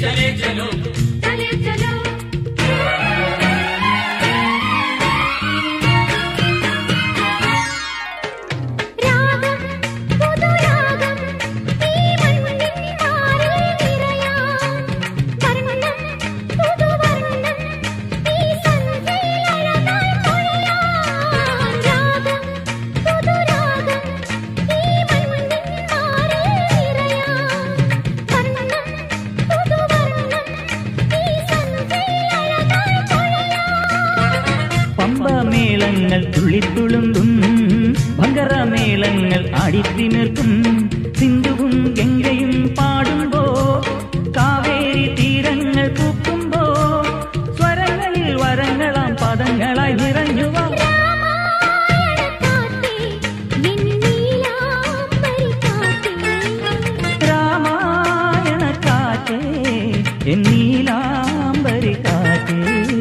चले चलो चले चलो രാഗം പുതുരാഗം ഈ മണ്ണിൻ മാറിൽ നിറയാം വർണ്ണം പുതുവർണ്ണം ഈ സന്ധ്യയിലഴകാൽ പൊഴിയാം രാഗം പുതുരാഗം ഈ മണ്ണിൻ മാറിൽ നിറയാം വർണ്ണം പുതുവർണ്ണം ഈ സന്ധ്യയിലഴകാൽ പൊഴിയാം പമ്പമേളങ്ങൾ തുള്ളിത്തുളുമ്പും ഭങ്കരമേളങ്ങൾ ആടിത്തിമിർക്കും സിന്ധുവും ഗംഗയും പാടുമ്പോ കാവേരി തീരങ്ങൾ പൂക്കുമ്പോ സ്വരങ്ങളിൽ വരങ്ങളാം പദങ്ങളായി നിറഞ്ഞുവാ രാമായണക്കാറ്റേ നിന്നീലാംബരി കാറ്റേ രാമായണ കാറ്റേ എന്നീലാംബരി കാറ്റേ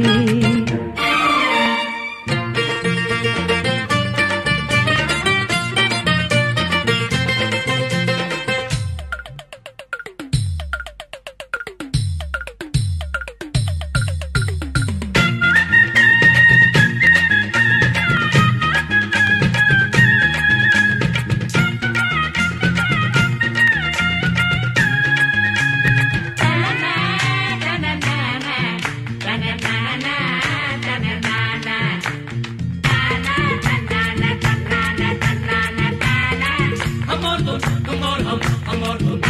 हम और तुम तुम और हम हम और तुम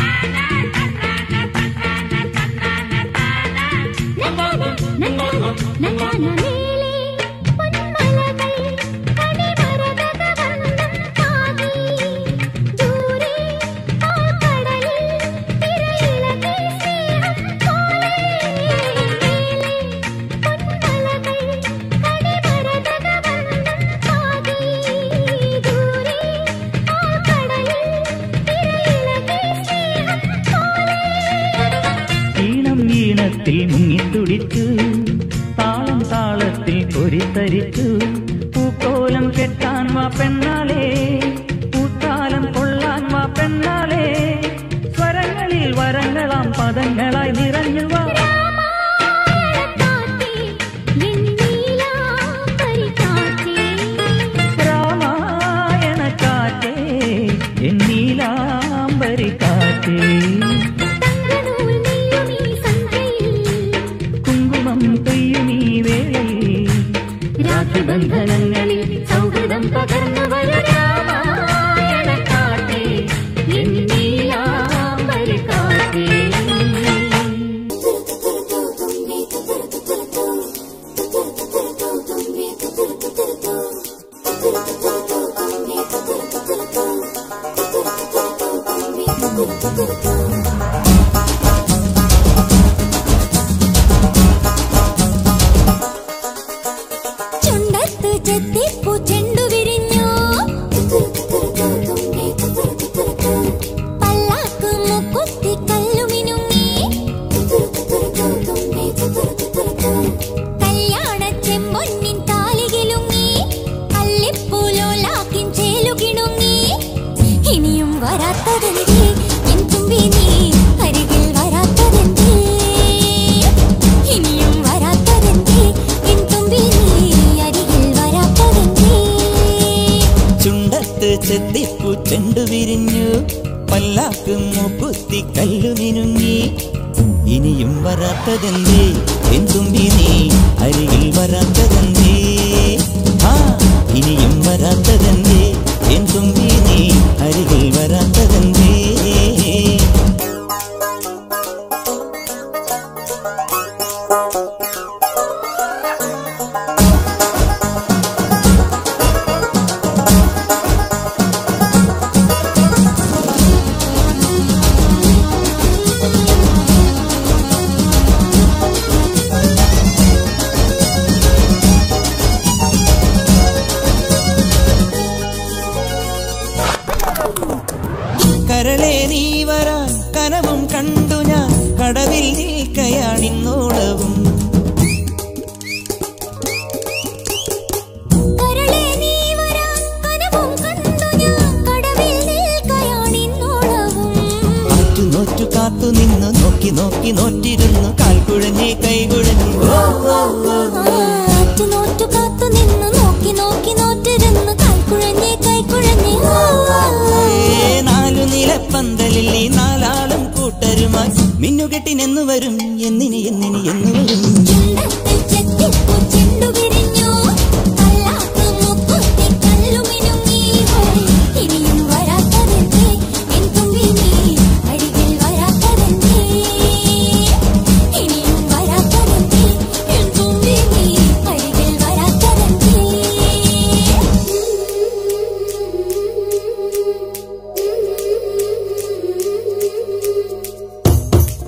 हम और तुम तुम और हम हम और तुम നനനമേലെ പൊന്മലകൾ കണിമരതകവർണ്ണം താകി ദൂരെ ആൾക്കടലിൽ തിരയിളകി സ്നേഹം പോലെ മേലെ പൊന്മലകൾ കണിമരതകവർണ്ണം താകി ദൂരെ ആൾക്കടലിൽ തിരയിളകി സ്നേഹം പോലെ ഈണം ഈണത്തിൽ മുങ്ങിത്തുടിച്ചു താളം താളത്തിൽ പൊരിത്തരിച്ചു പൂക്കോലം കെട്ടാൻ വാ പെണ്ണാലേ പൂത്താലം കൊള്ളാൻ വാ പെണ്ണാലേ സ്വരങ്ങളിൽ വരങ്ങളാം പദങ്ങളായി നിറഞ്ഞു വാ രാമായണക്കാറ്റേ എന്നീലാംബരി കാറ്റേ രാമായണ കാറ്റേ എന്നീലാംബരി കാറ്റേ തങ്കനൂൽ നെയ്യുമീ സന്ധ്യയിൽ കുങ്കുമം പെയ്യുമീ വേളയിൽ രാത്രിബന്ധനങ്ങളിൽ സൗഹൃദം പകർന്നു വരും രാമായണക്കാറ്റേ എന്നീലാംബരി കാറ്റേ ചുണ്ടത്ത് ചെത്തിപ്പൂ ചെണ്ടു വിരിഞ്ഞു പല്ലാക്ക് മുക്കുത്തി കല്ലുമിനുങ്ങി കല്യാണ ചെമ്പൊന്നിൻ താലികിലുങ്ങി അല്ലിപ്പൂലോലാക്കിൻ ചേലുകിണുങ്ങി ഇനിയും വരാത്തതെന്തേ എൻ തുമ്പി നീ അരികിൽ വരാത്തതെന്തേ ഇനിയും വരാത്തതെന്തേ എൻ തുമ്പി നീ അരികിൽ വരാത്തതെന്തേ ചുണ്ടത്ത് ചെത്തിപ്പൂ ചെണ്ടു വിരിഞ്ഞു പല്ലാക്ക് മൂക്കുത്തി കല്ലു മിനുങ്ങി ഇനിയും വരാത്തതെന്തേ എന്തുമ്പി നീ അരികിൽ വരാത്തതെന്തേ ആ ഇനിയും വരാത്തതെന്തേ എന്തുമ്പി നീ അരികിൽ വരാത്തതെന്തേ കരളെ നീ വരാൻ കനവും കണ്ടു ഞാൻ കടവിൽ നിൽക്കയാണിന്നോളവും കരളെ നീ വരാൻ കനവും കണ്ടു ഞാൻ കടവിൽ നിൽക്കയാണിന്നോളവും ആറ്റു നോറ്റു കാത്തു നിന്ന് നോക്കി നോക്കി നോറ്റിരുന്നു മിന്നുകെട്ടിനെന്നു വരും എന്നിനി എന്നിനി എന്നു വരും ചുണ്ടത്തിൽ ചെത്തിപ്പൂ ചെണ്ടു വിരിഞ്ഞു കല്ലാക്ക് മുക്കുത്തി കല്ലുമിനുങ്ങി ഇനിയും വരാത്തതെന്തേ എൻ തുമ്പി നീ അരികിൽ വരാത്തതെന്തേ ഇനിയും വരാത്തതെന്തേ എൻ തുമ്പി നീ അരികിൽ വരാത്തതെന്തേ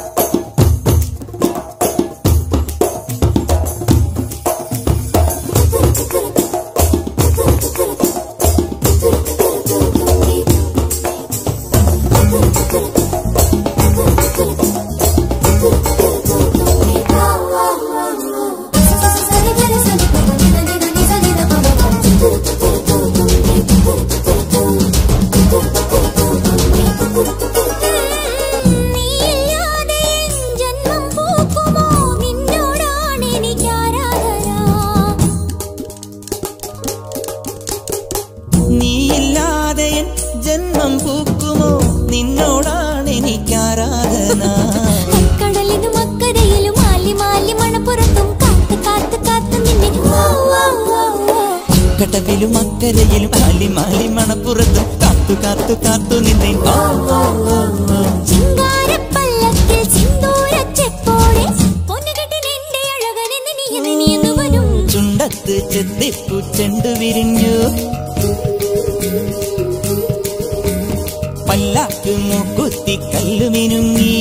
നീയില്ലാതെ എൻ ജന്മം പൂക്കുമോ നിന്നോടാണ് എനിക്ക് ആരാധന നീയില്ലാതെ എൻ ജന്മം പൂക്കുമോ നിന്നോടാണ് എനിക്കാരാധന കടലിനും അക്കരയിലും മാലി മാലി മണപ്പുറത്തും കാത്ത് കാത്ത് കാത്ത് നിന്നെ വാ, വാ, വാ, വാ. കടവിലും അക്കരയിലും മാലി മാലി മണപ്പുറത്തും കാത്തു കാത്തു കാത്തു നിന്നെ ആ, ആ, ആ, ആ. ചിങ്കാരപ്പല്ലക്കിൽ സിന്ദൂരച്ചെപ്പോടെ പൊന്നുകെട്ടിനെന്റെ അഴകനെന്ന് നീ എന്ന് നീ എന്ന് വരും ചുണ്ടത്ത് ചെത്തിപ്പു ചെണ്ടു വിരിഞ്ഞു പല്ലാക്ക് മൂക്കുത്തി കല്ലുമിനുങ്ങി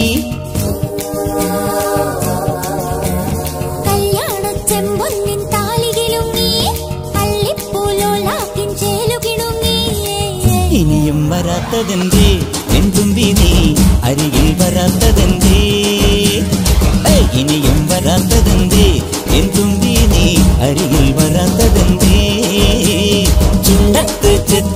കല്യാണച്ചെമ്പൊന്നിൻ താലികിലുങ്ങി പള്ളിപ്പൂലോലാക്കിൻ ചേലുകിണുങ്ങി ഇനിയും വരാത്തതെന്തേ എൻ തുമ്പി നീ അരികിൽ വരാത്തതെന്തേ ഏയ്, ഇനിയും വരാത്തതെന്തേ എൻ തുമ്പി നീ അരികിൽ വരാത്തതെന്തേ ചുണ്ടത്ത് ചെത്തി